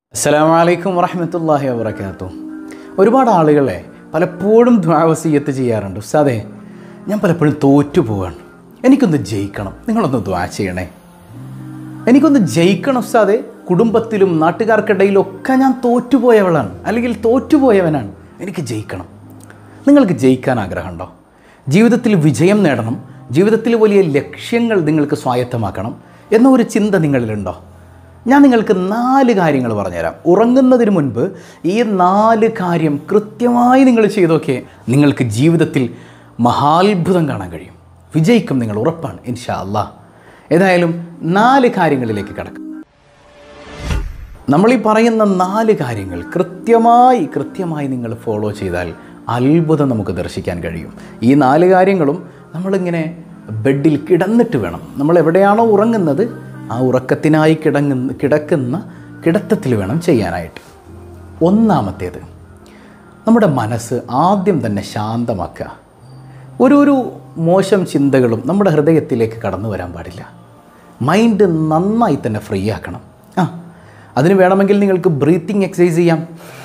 അസ്സലാമു അലൈക്കും വറഹമത്തല്ലാഹി വബർക്കാത്തു ഒരുപാട് ആളുകളെ പലപ്പോഴും ദ്വാവസീയത്ത് ചെയ്യാറുണ്ട് ഉസ്താദേ ഞാൻ പലപ്പോഴും തോറ്റു പോവാണ് എനിക്കൊന്ന് ജയിക്കണം നിങ്ങളൊന്ന് ദ്വാ ചെയ്യണേ എനിക്കൊന്ന് ജയിക്കണം ഉസ്താദെ കുടുംബത്തിലും നാട്ടുകാർക്കിടയിലും ഒക്കെ ഞാൻ തോറ്റുപോയവളാണ് അല്ലെങ്കിൽ തോറ്റുപോയവനാണ് എനിക്ക് ജയിക്കണം നിങ്ങൾക്ക് ജയിക്കാൻ ആഗ്രഹമുണ്ടോ ജീവിതത്തിൽ വിജയം നേടണം ജീവിതത്തിൽ വലിയ ലക്ഷ്യങ്ങൾ നിങ്ങൾക്ക് സ്വായത്തമാക്കണം എന്ന ഒരു ചിന്ത നിങ്ങളിലുണ്ടോ ഞാൻ നിങ്ങൾക്ക് നാല് കാര്യങ്ങൾ പറഞ്ഞുതരാം ഉറങ്ങുന്നതിന് മുൻപ് ഈ നാല് കാര്യം കൃത്യമായി നിങ്ങൾ ചെയ്തൊക്കെ നിങ്ങൾക്ക് ജീവിതത്തിൽ മഹാത്ഭുതം കാണാൻ കഴിയും വിജയിക്കും നിങ്ങൾ ഉറപ്പാണ് ഇൻഷാ അല്ലാ ഏതായാലും നാല് കാര്യങ്ങളിലേക്ക് കടക്കാം നമ്മൾ ഈ പറയുന്ന നാല് കാര്യങ്ങൾ കൃത്യമായി കൃത്യമായി നിങ്ങൾ ഫോളോ ചെയ്താൽ അത്ഭുതം നമുക്ക് ദർശിക്കാൻ കഴിയും ഈ നാല് കാര്യങ്ങളും നമ്മളിങ്ങനെ ബെഡിൽ കിടന്നിട്ട് വേണം നമ്മൾ എവിടെയാണോ ഉറങ്ങുന്നത് ആ ഉറക്കത്തിനായി കിടങ്ങുന്ന കിടക്കുന്ന കിടത്തത്തിൽ വേണം ചെയ്യാനായിട്ട് ഒന്നാമത്തേത് നമ്മുടെ മനസ്സ് ആദ്യം തന്നെ ശാന്തമാക്കുക ഒരു ഒരു മോശം ചിന്തകളും നമ്മുടെ ഹൃദയത്തിലേക്ക് കടന്നു വരാൻ പാടില്ല മൈൻഡ് നന്നായി തന്നെ ഫ്രീ ആക്കണം ആ അതിന് വേണമെങ്കിൽ നിങ്ങൾക്ക് ബ്രീത്തിങ് എക്സസൈസ് ചെയ്യാം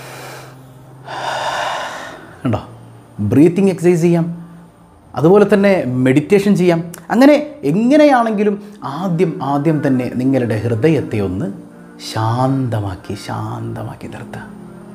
ഉണ്ടോ ബ്രീത്തിങ് എക്സസൈസ് ചെയ്യാം അതുപോലെ തന്നെ മെഡിറ്റേഷൻ ചെയ്യാം അങ്ങനെ എങ്ങനെയാണെങ്കിലും ആദ്യം ആദ്യം തന്നെ നിങ്ങളുടെ ഹൃദയത്തെ ഒന്ന് ശാന്തമാക്കി ശാന്തമാക്കി നിർത്തുക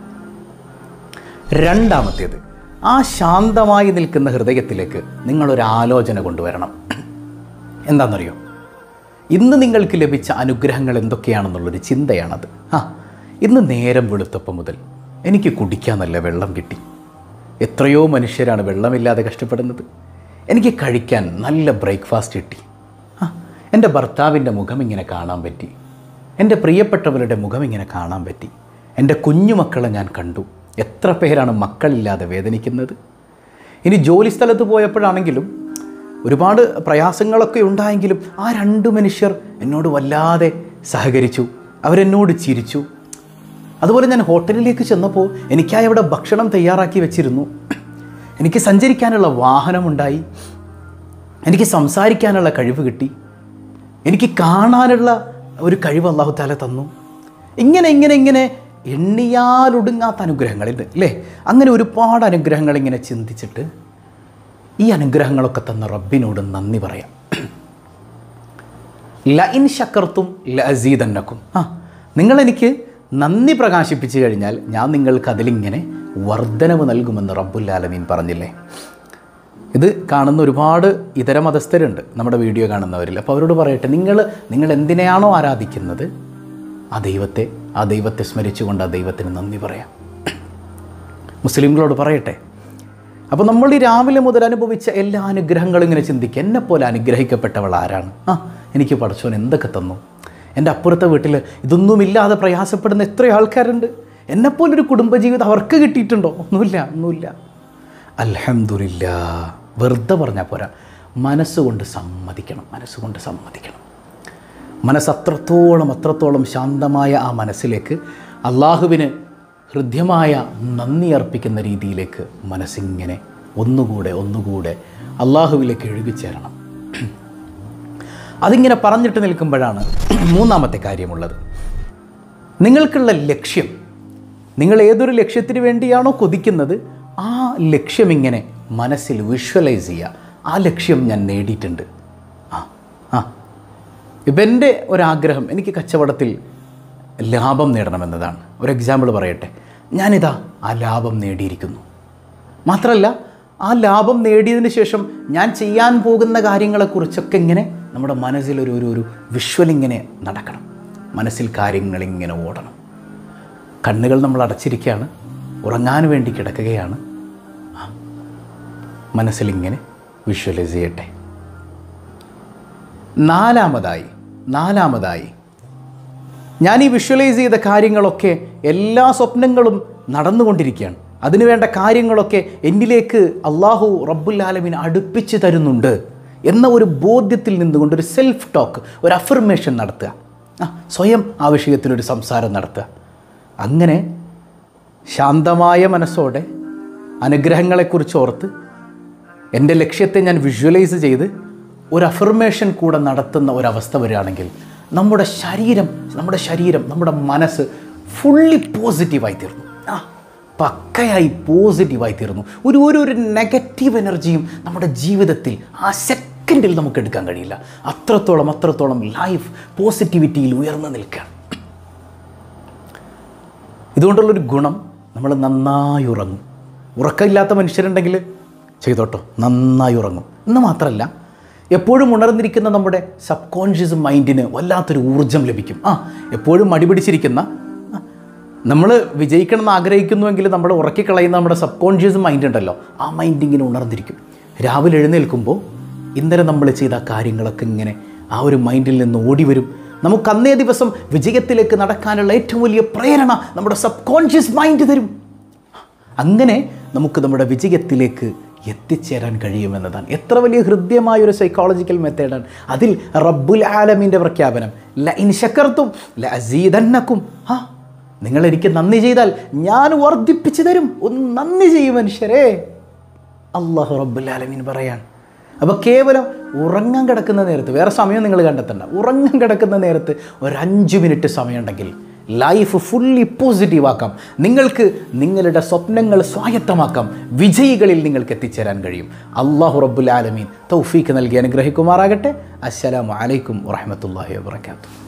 രണ്ടാമത്തേത് ആ ശാന്തമായി നിൽക്കുന്ന ഹൃദയത്തിലേക്ക് നിങ്ങളൊരു ആലോചന കൊണ്ടുവരണം എന്താണെന്നറിയോ ഇന്ന് നിങ്ങൾക്ക് ലഭിച്ച അനുഗ്രഹങ്ങൾ എന്തൊക്കെയാണെന്നുള്ളൊരു ചിന്തയാണത് ആ ഇന്ന് നേരം വെളുത്തപ്പം മുതൽ എനിക്ക് കുടിക്കാൻ നല്ല വെള്ളം കിട്ടി എത്രയോ മനുഷ്യരാണ് വെള്ളമില്ലാതെ കഷ്ടപ്പെടുന്നത് എനിക്ക് കഴിക്കാൻ നല്ല ബ്രേക്ക്ഫാസ്റ്റ് കിട്ടി ആ എൻ്റെ ഭർത്താവിൻ്റെ മുഖം ഇങ്ങനെ കാണാൻ പറ്റി എൻ്റെ പ്രിയപ്പെട്ടവരുടെ മുഖം ഇങ്ങനെ കാണാൻ പറ്റി എൻ്റെ കുഞ്ഞുമക്കളെ ഞാൻ കണ്ടു എത്ര പേരാണ് മക്കളില്ലാതെ വേദനിക്കുന്നത് ഇനി ജോലി സ്ഥലത്ത് പോയപ്പോഴാണെങ്കിലും ഒരുപാട് പ്രയാസങ്ങളൊക്കെ ഉണ്ടായെങ്കിലും ആ രണ്ട് മനുഷ്യർ എന്നോട് വല്ലാതെ സഹകരിച്ചു അവരെന്നോട് ചിരിച്ചു അതുപോലെ ഞാൻ ഹോട്ടലിലേക്ക് ചെന്നപ്പോൾ എനിക്കായി അവിടെ ഭക്ഷണം തയ്യാറാക്കി വെച്ചിരുന്നു എനിക്ക് സഞ്ചരിക്കാനുള്ള വാഹനമുണ്ടായി എനിക്ക് സംസാരിക്കാനുള്ള കഴിവ് കിട്ടി എനിക്ക് കാണാനുള്ള ഒരു കഴിവ് അള്ളാഹു താല തന്നു ഇങ്ങനെ ഇങ്ങനെ ഇങ്ങനെ എണ്ണിയാലൊടുങ്ങാത്ത അനുഗ്രഹങ്ങളുണ്ട് അല്ലേ അങ്ങനെ ഒരുപാട് അനുഗ്രഹങ്ങൾ ഇങ്ങനെ ചിന്തിച്ചിട്ട് ഈ അനുഗ്രഹങ്ങളൊക്കെ തന്ന റബ്ബിനോട് നന്ദി പറയാം ലഇൻ ശക്കർത്തും ലഅസീദന്നക്കും ആ നിങ്ങളെനിക്ക് നന്ദി പ്രകാശിപ്പിച്ചു കഴിഞ്ഞാൽ ഞാൻ നിങ്ങൾക്ക് അതിലിങ്ങനെ വർധനവ് നൽകുമെന്ന് റബ്ബുല്ലാലമീൻ പറഞ്ഞില്ലേ ഇത് കാണുന്ന ഒരുപാട് ഇതര മതസ്ഥരുണ്ട് നമ്മുടെ വീഡിയോ കാണുന്നവരിൽ അപ്പോൾ അവരോട് പറയട്ടെ നിങ്ങൾ നിങ്ങൾ എന്തിനെയാണോ ആരാധിക്കുന്നത് ആ ദൈവത്തെ ആ ദൈവത്തെ സ്മരിച്ചുകൊണ്ട് ആ ദൈവത്തിന് നന്ദി പറയാം മുസ്ലിംകളോട് പറയട്ടെ അപ്പോൾ നമ്മൾ ഈ രാവിലെ മുതൽ അനുഭവിച്ച എല്ലാ അനുഗ്രഹങ്ങളും ഇങ്ങനെ ചിന്തിക്കുക എന്നെപ്പോലെ അനുഗ്രഹിക്കപ്പെട്ടവൾ ആരാണ് ആ എനിക്ക് പഠിച്ചോൻ എന്തൊക്കെ തന്നു എൻ്റെ അപ്പുറത്തെ വീട്ടിൽ ഇതൊന്നുമില്ലാതെ പ്രയാസപ്പെടുന്ന എത്ര ആൾക്കാരുണ്ട് എന്നെപ്പോലൊരു കുടുംബജീവിതം അവർക്ക് കിട്ടിയിട്ടുണ്ടോ ഒന്നുമില്ല ഒന്നുമില്ല അൽഹംദുലില്ല വെറുതെ പറഞ്ഞാൽ പോരാ മനസ്സുകൊണ്ട് സമ്മതിക്കണം മനസ്സുകൊണ്ട് സമ്മതിക്കണം മനസ്സ് അത്രത്തോളം അത്രത്തോളം ശാന്തമായ ആ മനസ്സിലേക്ക് അള്ളാഹുവിന് ഹൃദ്യമായ നന്ദി അർപ്പിക്കുന്ന രീതിയിലേക്ക് മനസ്സിങ്ങനെ ഒന്നുകൂടെ ഒന്നുകൂടെ അള്ളാഹുവിലേക്ക് എഴുകിച്ചേരണം അതിങ്ങനെ പറഞ്ഞിട്ട് നിൽക്കുമ്പോഴാണ് മൂന്നാമത്തെ കാര്യമുള്ളത് നിങ്ങൾക്കുള്ള ലക്ഷ്യം നിങ്ങൾ ഏതൊരു ലക്ഷ്യത്തിന് വേണ്ടിയാണോ കൊതിക്കുന്നത് ആ ലക്ഷ്യം ഇങ്ങനെ മനസ്സിൽ വിഷ്വലൈസ് ചെയ്യുക ആ ലക്ഷ്യം ഞാൻ നേടിയിട്ടുണ്ട് ആ ആ ഇപ്പം എൻ്റെ ഒരാഗ്രഹം എനിക്ക് കച്ചവടത്തിൽ ലാഭം നേടണമെന്നതാണ് ഒരു എക്സാമ്പിൾ പറയട്ടെ ഞാനിതാ ആ ലാഭം നേടിയിരിക്കുന്നു മാത്രമല്ല ആ ലാഭം നേടിയതിന് ശേഷം ഞാൻ ചെയ്യാൻ പോകുന്ന കാര്യങ്ങളെക്കുറിച്ചൊക്കെ ഇങ്ങനെ നമ്മുടെ മനസ്സിലൊരു ഒരു ഒരു വിഷ്വൽ ഇങ്ങനെ നടക്കണം മനസ്സിൽ കാര്യങ്ങൾ ഇങ്ങനെ ഓടണം കണ്ണുകൾ നമ്മൾ അടച്ചിരിക്കുകയാണ് ഉറങ്ങാൻ വേണ്ടി കിടക്കുകയാണ് ആ, മനസ്സിലിങ്ങനെ വിഷ്വലൈസ് ചെയ്യട്ടെ നാലാമതായി നാലാമതായി ഞാൻ ഈ വിഷ്വലൈസ് ചെയ്ത കാര്യങ്ങളൊക്കെ എല്ലാ സ്വപ്നങ്ങളും നടന്നുകൊണ്ടിരിക്കുകയാണ് അതിനുവേണ്ട കാര്യങ്ങളൊക്കെ എന്നിലേക്ക് അള്ളാഹു റബ്ബുൽ ആലമീൻ അടുപ്പിച്ച് തരുന്നുണ്ട് എന്ന ഒരു ബോധ്യത്തിൽ നിന്നുകൊണ്ട് ഒരു സെൽഫ് ടോക്ക് ഒരു അഫർമേഷൻ നടത്തുക ആ സ്വയം ആ വിഷയത്തിലൊരു സംസാരം നടത്തുക അങ്ങനെ ശാന്തമായ മനസ്സോടെ അനുഗ്രഹങ്ങളെക്കുറിച്ച് ഓർത്ത് എൻ്റെ ലക്ഷ്യത്തെ ഞാൻ വിഷ്വലൈസ് ചെയ്ത് ഒരു അഫർമേഷൻ കൂടെ നടത്തുന്ന ഒരവസ്ഥ വരികയാണെങ്കിൽ നമ്മുടെ ശരീരം നമ്മുടെ ശരീരം നമ്മുടെ മനസ്സ് ഫുള്ളി പോസിറ്റീവായി തീർന്നു ആ പക്കയായി പോസിറ്റീവായി തീർന്നു ഒരു ഒരു ഒരു നെഗറ്റീവ് എനർജിയും നമ്മുടെ ജീവിതത്തിൽ ആ സെക്കൻഡിൽ നമുക്ക് എടുക്കാൻ കഴിയില്ല അത്രത്തോളം അത്രത്തോളം ലൈഫ് പോസിറ്റിവിറ്റിയിൽ ഉയർന്നു നിൽക്കുകയാണ് ഇതുകൊണ്ടുള്ളൊരു ഗുണം നമ്മൾ നന്നായി ഉറങ്ങും ഉറക്കമില്ലാത്ത മനുഷ്യരുണ്ടെങ്കിൽ ചെയ്തോട്ടോ നന്നായി ഉറങ്ങും എന്ന് മാത്രമല്ല എപ്പോഴും ഉണർന്നിരിക്കുന്ന നമ്മുടെ സബ് കോൺഷ്യസ് മൈൻഡിന് വല്ലാത്തൊരു ഊർജം ലഭിക്കും ആ എപ്പോഴും മടിപിടിച്ചിരിക്കുന്ന നമ്മൾ വിജയിക്കണം എന്ന് ആഗ്രഹിക്കുന്നുവെങ്കിൽ നമ്മൾ ഉറക്കിക്കളയുന്ന നമ്മുടെ സബ് കോൺഷ്യസ് മൈൻഡ് ഉണ്ടല്ലോ ആ മൈൻഡ് ഇങ്ങനെ ഉണർന്നിരിക്കും രാവിലെ എഴുന്നേൽക്കുമ്പോൾ ഇന്നലെ നമ്മൾ ചെയ്ത കാര്യങ്ങളൊക്കെ ഇങ്ങനെ ആ ഒരു മൈൻഡിൽ നിന്ന് ഓടി വരും നമുക്ക് അന്നേ ദിവസം വിജയത്തിലേക്ക് നടക്കാനുള്ള ഏറ്റവും വലിയ പ്രേരണ നമ്മുടെ സബ് കോൺഷ്യസ് മൈൻഡ് തരും അങ്ങനെ നമുക്ക് നമ്മുടെ വിജയത്തിലേക്ക് എത്തിച്ചേരാൻ കഴിയുമെന്നതാണ് എത്ര വലിയ ഹൃദ്യമായ ഒരു സൈക്കോളജിക്കൽ മെത്തേഡാണ് അതിൽ റബ്ബുൽ ആലമിൻ്റെ പ്രഖ്യാപനം ല ഇൻ ശക്കർത്തും ല അസീദന്നക്കും ആ നിങ്ങൾ എനിക്ക് നന്ദി ചെയ്താൽ ഞാൻ വർദ്ധിപ്പിച്ചു തരും ഒന്ന് നന്ദി ചെയ്യും മനുഷ്യരെ അള്ളാഹു റബ്ബുൽ ആലമീൻ പറയാണ് അപ്പോൾ കേവലം ഉറങ്ങാൻ കിടക്കുന്ന നേരത്ത് വേറെ സമയം നിങ്ങൾ കണ്ടെത്തണ്ട ഉറങ്ങാൻ കിടക്കുന്ന നേരത്ത് ഒരു അഞ്ച് മിനിറ്റ് സമയമുണ്ടെങ്കിൽ ലൈഫ് ഫുള്ളി പോസിറ്റീവ് ആക്കാം നിങ്ങൾക്ക് നിങ്ങളുടെ സ്വപ്നങ്ങൾ സ്വായത്തമാക്കാം വിജയികളിൽ നിങ്ങൾക്ക് എത്തിച്ചേരാൻ കഴിയും അള്ളാഹു റബ്ബുൽ ആലമീൻ തൗഫീക്ക് നൽകി അനുഗ്രഹിക്കുമാറാകട്ടെ അസ്സലാമു അലൈക്കും വറഹമത്തല്ലാഹി വാബർക്കാത്തു